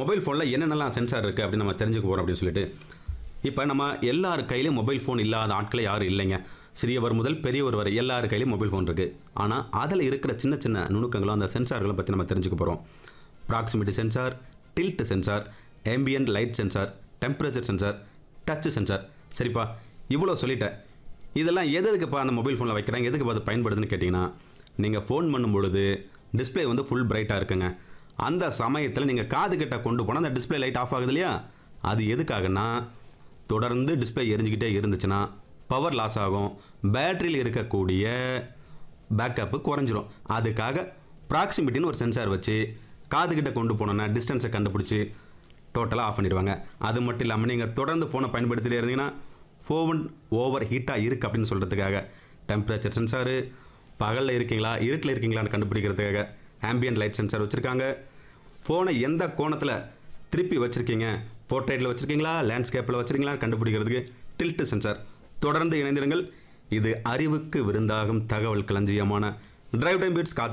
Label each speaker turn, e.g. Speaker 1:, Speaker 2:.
Speaker 1: mobile ஃபோனில் என்னென்னலாம் sensor இருக்குது அப்படின்னு நம்ம தெரிஞ்சுக்க போகிறோம் அப்படின்னு சொல்லிட்டு இப்போ நம்ம எல்லார் கையிலையும் மொபைல் ஃபோன் இல்லாத ஆட்களே யாரும் இல்லைங்க சிறியவர் முதல் பெரியவர் வரை எல்லார் கையிலையும் மொபைல் ஃபோன் இருக்குது ஆனால் அதில் இருக்கிற சின்ன சின்ன நுணுக்கங்களும் அந்த சென்சார்களை பற்றி நம்ம தெரிஞ்சுக்க போகிறோம் proximity sensor tilt sensor ambient light sensor temperature sensor touch sensor சரிப்பா இவ்வளோ சொல்லிட்டேன் இதெல்லாம் எது எதுக்குப்பா அந்த மொபைல் ஃபோனில் வைக்கிறாங்க எதுக்கு அது பயன்படுதுன்னு கேட்டிங்கன்னா நீங்கள் ஃபோன் பண்ணும் பொழுது டிஸ்ப்ளே வந்து ஃபுல் பிரைட்டாக இருக்குங்க அந்த சமயத்தில் நீங்கள் காது கிட்ட கொண்டு போனால் அந்த டிஸ்ப்ளே லைட் ஆஃப் ஆகுது இல்லையா அது எதுக்காகன்னா தொடர்ந்து டிஸ்ப்ளே எரிஞ்சுக்கிட்டே இருந்துச்சுன்னா பவர் லாஸ் ஆகும் பேட்டரியில் இருக்கக்கூடிய பேக்கப்பு குறைஞ்சிரும் அதுக்காக ப்ராக்சிமிட்டின்னு ஒரு சென்சார் வச்சு காதுகிட்ட கொண்டு போனோன்னா டிஸ்டன்ஸை கண்டுபிடிச்சி டோட்டலாக ஆஃப் பண்ணிடுவாங்க அது மட்டும் இல்லாமல் நீங்கள் தொடர்ந்து ஃபோனை பயன்படுத்திட்டே இருந்தீங்கன்னா ஃபோன் ஓவர் ஹீட்டாக இருக்குது அப்படின்னு சொல்கிறதுக்காக டெம்பரேச்சர் சென்சாரு பகலில் இருக்கீங்களா இருட்டில் இருக்கீங்களான்னு கண்டுபிடிக்கிறதுக்காக ambient லைட் சென்சார் வச்சுருக்காங்க ஃபோனை எந்த கோணத்தில் திருப்பி வச்சுருக்கீங்க போர்ட்ரேட்டில் வச்சுருக்கீங்களா லேண்ட்ஸ்கேப்பில் வச்சுருக்கீங்களா கண்டுபிடிக்கிறதுக்கு டில்ட் சென்சார் தொடர்ந்து இணைந்திருங்கள் இது அறிவுக்கு விருந்தாகும் தகவல் களஞ்சியமான டிரைவ் டைம் பீட்ஸ் காத்து